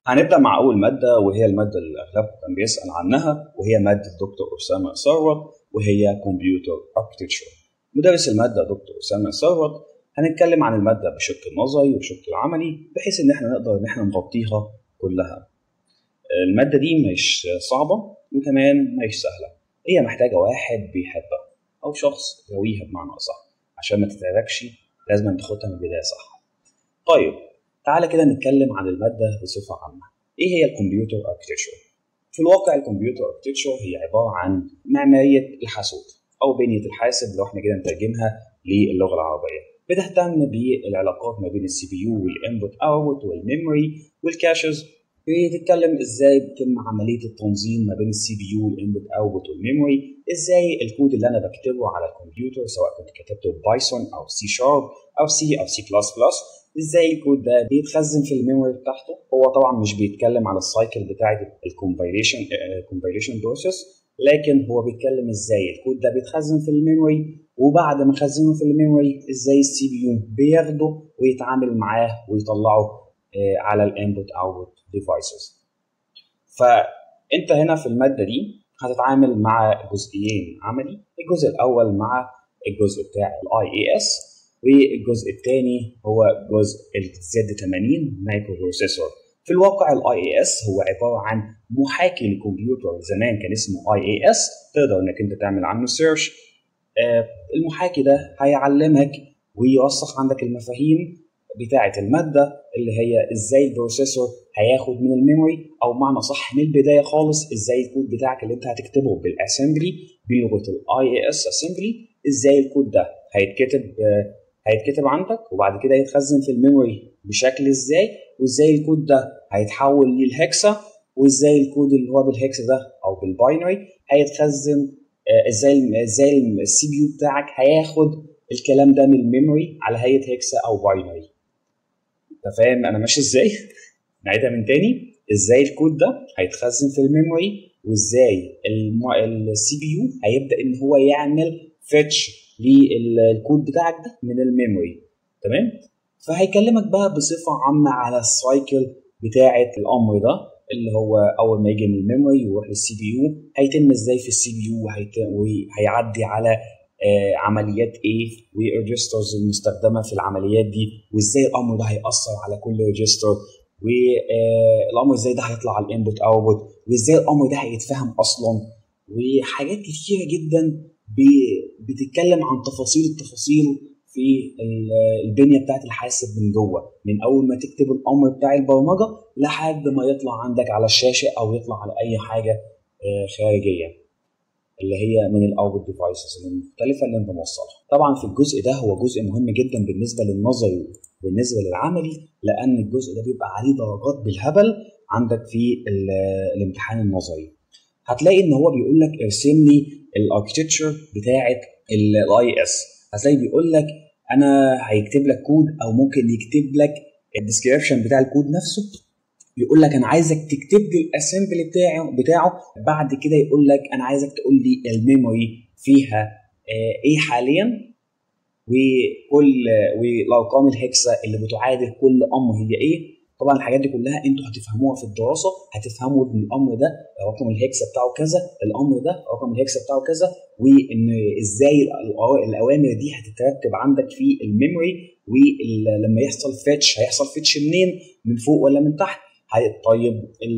هنبدا مع اول ماده وهي الماده اللي اغلبكم كان بيسال عنها وهي ماده دكتور اسامه ثروت وهي كمبيوتر اركتكتشر مدرس الماده دكتور اسامه ثروت هنتكلم عن الماده بشق النظري وشق العملي بحيث ان احنا نقدر ان احنا نغطيها كلها الماده دي مش صعبه وكمان مش سهله هي محتاجه واحد بيحبها او شخص يرويها بمعنى اصح عشان ما تتعبكش لازم تاخدها من البدايه صح طيب تعالى كده نتكلم عن الماده بصفه عامه ايه هي الكمبيوتر اركتكتشر في الواقع الكمبيوتر اركتكتشر هي عباره عن معماريه الحاسوب او بنيه الحاسب لو احنا كده نترجمها للغه العربيه بتهتم بالعلاقات ما بين السي بي يو والانبوت اوتبوت والميموري والكاشز بتتكلم ازاي بتتم عمليه التنظيم ما بين السي بي يو والانبوت اوتبوت والميموري ازاي الكود اللي انا بكتبه على الكمبيوتر سواء كنت كتبته بايثون او سي شارب او سي او سي بلس بلس ازاي الكود ده بيتخزن في الميموري بتاعته هو طبعا مش بيتكلم على السايكل بتاعه الكومبايليشن كومبايليشن بروسيس لكن هو بيتكلم ازاي الكود ده بيتخزن في الميموري وبعد ما خزنه في الميموري ازاي السي بي يو بياخده ويتعامل معاه ويطلعه على الانبوت اوتبوت ديفايسز فانت هنا في الماده دي هتتعامل مع جزئيين عملي الجزء الاول مع الجزء بتاع الاي اي اس والجزء الثاني هو جزء الزد 80 مايكرو بروسيسور في الواقع الاي اي اس هو عباره عن محاكي لكمبيوتر زمان كان اسمه اي اي اس تقدر انك انت تعمل عنه سيرش المحاكي ده هيعلمك ويوثق عندك المفاهيم بتاعه الماده اللي هي ازاي البروسيسور هياخد من الميموري او معنى صح من البدايه خالص ازاي الكود بتاعك اللي انت هتكتبه بالاسمبلي بلغه الاي اي اس اسمبلي ازاي الكود ده هيتكتب هيتكتب عندك وبعد كده يتخزن في الميموري بشكل ازاي وازاي الكود ده هيتحول للهكسا وازاي الكود اللي هو بالهكسا ده او بالباينري هيتخزن ازاي ازاي السي بي يو بتاعك هياخد الكلام ده من الميموري على هيئه هكسا او باينري انت فاهم انا ماشي ازاي نعيدها من تاني ازاي الكود ده هيتخزن في الميموري وازاي السي بي يو هيبدا ان هو يعمل فيتش للكود بتاعك ده من الميموري تمام فهيكلمك بقى بصفه عامه على السايكل بتاعه الامر ده اللي هو اول ما يجي من الميموري يروح للسي بي يو هيتم ازاي في السي بي يو وهيعدي على آه عمليات ايه والريجسترز المستخدمه في العمليات دي وازاي الامر ده هياثر على كل ريجستر والامر ازاي ده هيطلع على الانبوت اوتبوت وازاي الامر ده هيتفهم اصلا وحاجات كتيره جدا بتتكلم عن تفاصيل التفاصيل في البنيه بتاعت الحاسب من جوه من اول ما تكتب الامر بتاع البرمجه لحد ما يطلع عندك على الشاشه او يطلع على اي حاجه خارجيه اللي هي من الاوتبوت ديفايسز المختلفه اللي انت موصلها طبعا في الجزء ده هو جزء مهم جدا بالنسبه للنظري وبالنسبه للعملي لان الجزء ده بيبقى عليه درجات بالهبل عندك في الامتحان النظري هتلاقي ان هو بيقول لك ارسم لي الاركتكتشر بتاعه الاي اس هتلاقي بيقول لك انا هيكتب لك كود او ممكن يكتب لك الديسكريبشن بتاع الكود نفسه يقول لك انا عايزك تكتب لي الاسمبلي بتاعه بتاعه بعد كده يقول لك انا عايزك تقول لي الميموري فيها ايه حاليا وكل والارقام الهكسا اللي بتعادل كل امر هي ايه طبعا الحاجات دي كلها انتوا هتفهموها في الدراسه هتفهموا ان الامر ده رقم الهكسا بتاعه كذا الامر ده رقم الهكسا بتاعه كذا وان ازاي الاوامر دي هتترتب عندك في الميموري ولما يحصل فيتش هيحصل فيتش منين من فوق ولا من تحت طيب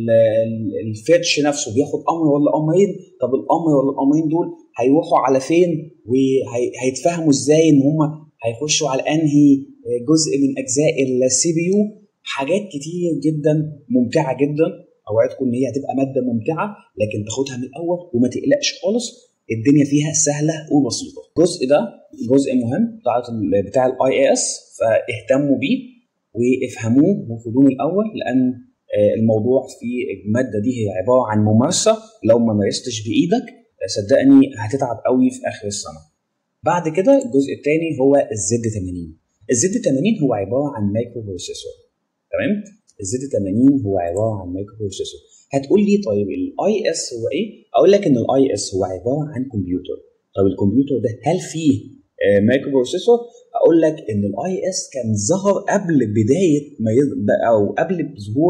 الفيتش نفسه بياخد امر ولا امرين طب الامر ولا الامرين دول هيروحوا على فين وهيتفهموا ازاي ان هم هيخشوا على انهي جزء من اجزاء السي بي يو حاجات كتير جدا ممتعه جدا اوعدكم ان هي هتبقى ماده ممتعه لكن تاخدها من الاول وما تقلقش خالص الدنيا فيها سهله وبسيطه الجزء ده جزء مهم بتاع بتاع الاي اي اس فاهتموا بيه وافهموه وخدوه من الاول لان الموضوع في الماده دي هي عباره عن ممارسه لو ما مارستش بايدك صدقني هتتعب قوي في اخر السنه بعد كده الجزء الثاني هو الزد 80 الزد 80 هو عباره عن مايكرو بروسيسور تمام الزد 80 هو عباره عن مايكرو بروسيسور هتقول لي طيب الاي اس هو ايه اقول لك ان الاي اس هو عباره عن كمبيوتر طب الكمبيوتر ده هل فيه مايكرو بروسيسور اقول لك ان الاي اس كان ظهر قبل بدايه ما يز... او قبل ظهور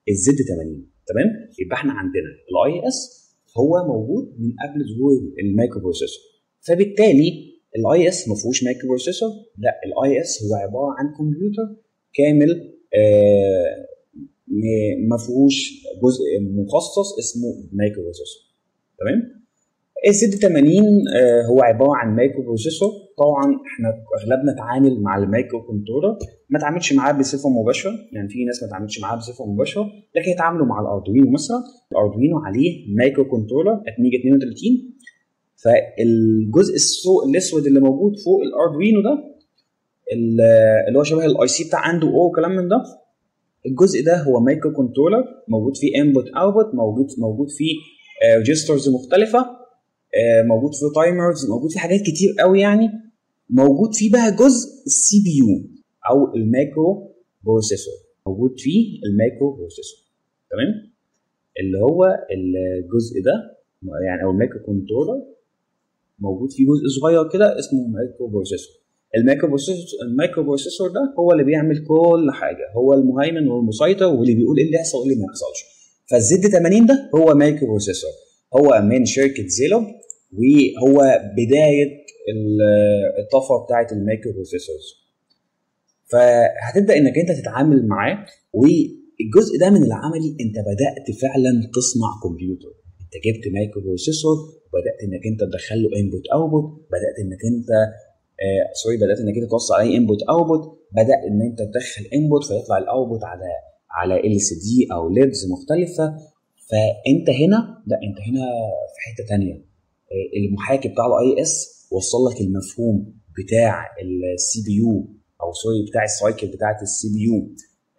الزد 80 تمام يبقى احنا عندنا الاي اس هو موجود من قبل ظهور المايكرو بروسيسور فبالتالي الاي اس ما فيهوش مايكرو بروسيسور لا الاي اس هو عباره عن كمبيوتر كامل آه ما فيهوش جزء مخصص اسمه مايكرو بروسيسور تمام الزد 80 آه هو عباره عن مايكرو بروسيسور طبعا احنا اغلبنا اتعامل مع المايكرو كنترولر ما تعاملش معاه بصفه مباشره يعني في ناس ما تعاملش معاه بصفه مباشره لكن يتعاملوا مع الاردوينو مثلا الاردوينو عليه مايكرو كنترولر اتميجا 32 فالجزء السوق الاسود اللي موجود فوق الاردوينو ده اللي هو شبه الاي سي بتاع اندو او وكلام من ده الجزء ده هو مايكرو كنترولر موجود فيه انبوت اوتبوت موجود موجود فيه ريجسترز مختلفه موجود فيه تايمرز موجود فيه حاجات كتير قوي يعني موجود فيه بقى جزء السي بي يو او المايكرو بروسيسور موجود فيه المايكرو بروسيسور تمام اللي هو الجزء ده يعني او المايكرو كنترولر موجود فيه جزء صغير كده اسمه مايكرو بروسيسور المايكرو بروسيسور المايكرو بروسيسور ده هو اللي بيعمل كل حاجه هو المهيمن والمسيطر واللي بيقول ايه اللي يحصل وايه اللي ما يحصلش فالزد 80 ده هو مايكرو بروسيسور هو من شركه زيلوب وهو بدايه الطفره بتاعه المايكرو بروسيسورز فهتبدا انك انت تتعامل معاه والجزء ده من العملي انت بدات فعلا تصنع كمبيوتر انت جبت مايكرو بروسيسور وبدات انك انت تدخل له انبوت اوتبوت بدات انك انت آه سوري بدات انك انت توصل عليه انبوت اوتبوت بدا ان انت تدخل انبوت فيطلع الاوتبوت على على ال سي دي او ليدز مختلفه فانت هنا لا انت هنا في حته ثانيه آه المحاكي بتاع الاي اس وصل لك المفهوم بتاع السي بي يو او سوري بتاع السايكل بتاعت السي بي يو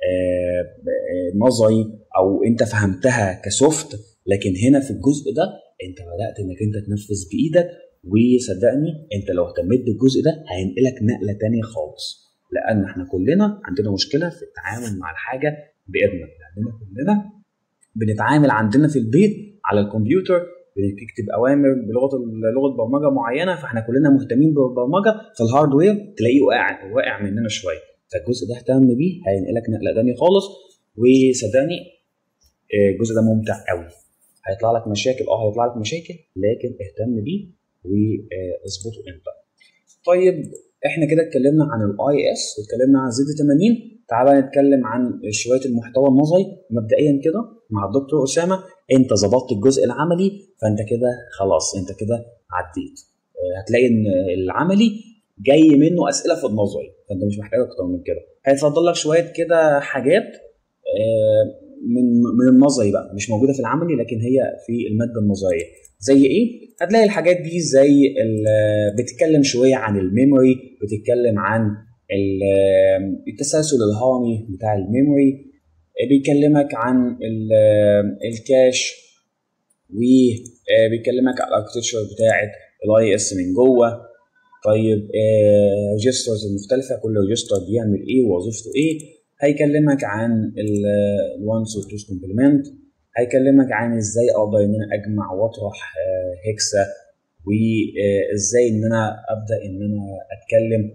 نظري او انت فهمتها كسوفت لكن هنا في الجزء ده انت بدات انك انت تنفذ بايدك وصدقني انت لو اهتميت بالجزء ده هينقلك نقله تانية خالص لان احنا كلنا عندنا مشكله في التعامل مع الحاجه بايدنا لاننا كلنا بنتعامل عندنا في البيت على الكمبيوتر بنكتب اوامر بلغه لغه برمجه معينه فاحنا كلنا مهتمين بالبرمجه فالهاردوير تلاقيه واقع واقع مننا شويه فالجزء ده اهتم بيه هينقلك نقله تانية خالص وصدقني الجزء ده ممتع قوي هيطلع لك مشاكل اه هيطلع لك مشاكل لكن اهتم بيه واظبطه انت طيب احنا كده اتكلمنا عن الاي اس واتكلمنا عن زد 80 تعالى نتكلم عن شويه المحتوى النظري مبدئيا كده مع الدكتور اسامه انت ظبطت الجزء العملي فانت كده خلاص انت كده عديت هتلاقي ان العملي جاي منه اسئله في النظري فانت مش محتاج اكتر من كده هيفضل لك شويه كده حاجات من من النظري بقى مش موجوده في العملي لكن هي في الماده النظريه زي ايه هتلاقي الحاجات دي زي بتتكلم شويه عن الميموري بتتكلم عن التسلسل الهرمي بتاع الميموري بيكلمك عن الكاش وبيكلمك على الاركتشر بتاعه الاي اس من جوه طيب ريجسترز المختلفه كل ريجستر بيعمل ايه ووظيفته ايه هيكلمك عن الوانس والتوز كومبلمنت هيكلمك عن ازاي اقدر ان انا اجمع واطرح هيكسا وازاي ان انا ابدا ان انا اتكلم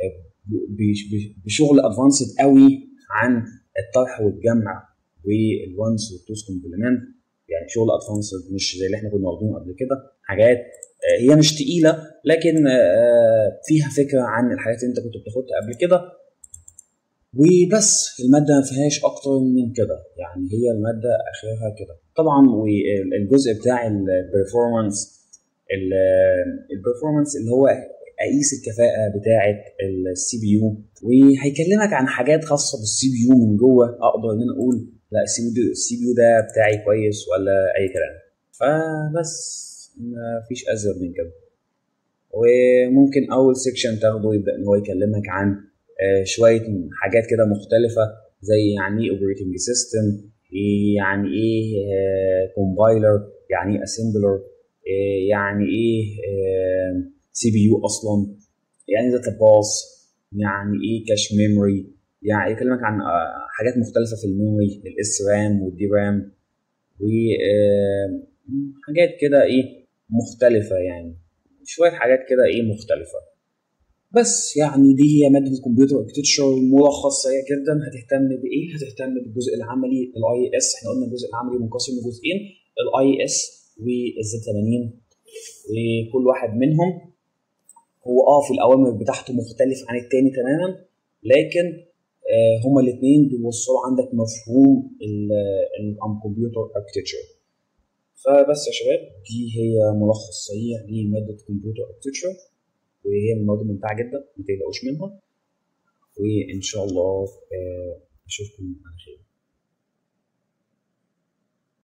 بشغل ادفانسد قوي عن الطرح والجمع والوانس والتوز كومبلمنت يعني شغل ادفانسد مش زي اللي احنا كنا واخدينه قبل كده حاجات هي مش تقيله لكن فيها فكره عن الحاجات اللي انت كنت بتاخدها قبل كده وبس المادة ما فيهاش أكتر من كده يعني هي المادة آخرها كده طبعا والجزء بتاع البرفورمانس البرفورمانس اللي هو أقيس الكفاءة بتاعة السي بي يو وهيكلمك عن حاجات خاصة بالسي بي يو من جوه أقدر إن أنا أقول لا السي بي السي بي يو ده بتاعي كويس ولا أي كلام فبس ما فيش أزيد من كده وممكن أول سيكشن تاخده يبدأ إن هو يكلمك عن شويه حاجات كده مختلفه زي يعني ايه اوبريتنج سيستم يعني ايه كومبايلر يعني ايه اسمبلر يعني ايه سي بي يو اصلا يعني داتا باس يعني ايه كاش ميموري يعني يكلمك عن حاجات مختلفه في الميموري الاس رام والدي رام وحاجات كده ايه مختلفه يعني شويه حاجات كده ايه مختلفه بس يعني دي هي ماده الكمبيوتر اركتشر ملخص سريع جدا هتهتم بايه؟ هتهتم بالجزء العملي الاي اس احنا قلنا الجزء العملي منقسم لجزئين الاي اس والزد 80 وكل واحد منهم هو اه في الاوامر بتاعته مختلف عن التاني تماما لكن آه هما الاثنين بيوصلوا عندك مفهوم الكمبيوتر اركتشر فبس يا شباب دي هي ملخص سريع لماده كمبيوتر اركتشر وهي من المواد الممتعه جدا ما تقلقوش منها وان شاء الله اشوفكم على خير